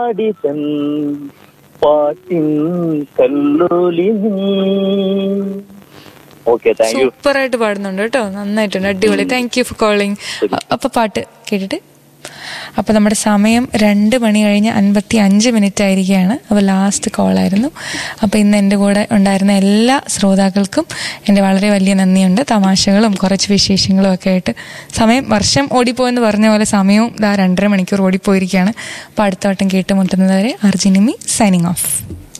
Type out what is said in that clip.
പാടിതൻ പാട്ടിൻ കല്ലോലി okay thank you super ആയിട്ട് പാടുന്നുണ്ട് കേട്ടോ നന്നായിട്ടുണ്ട് അടിപൊളി താങ്ക് യു ഫോർ കോളിംഗ് അപ്പൊ പാട്ട് കേട്ടിട്ട് അപ്പൊ നമ്മുടെ സമയം രണ്ട് മണി കഴിഞ്ഞ് അൻപത്തി അഞ്ച് മിനിറ്റ് ആയിരിക്കുകയാണ് അപ്പോൾ ലാസ്റ്റ് കോളായിരുന്നു അപ്പോൾ ഇന്ന് എൻ്റെ കൂടെ ഉണ്ടായിരുന്ന എല്ലാ ശ്രോതാക്കൾക്കും എൻ്റെ വളരെ വലിയ നന്ദിയുണ്ട് തമാശകളും കുറച്ച് വിശേഷങ്ങളും ഒക്കെ ആയിട്ട് സമയം വർഷം ഓടിപ്പോയെന്ന് പറഞ്ഞ പോലെ സമയവും ഇതാ രണ്ടര മണിക്കൂർ ഓടിപ്പോയിരിക്കുകയാണ് അപ്പോൾ അടുത്ത വട്ടം കേട്ടുമുട്ടുന്നതുവരെ അർജുനിമി സൈനിങ് ഓഫ്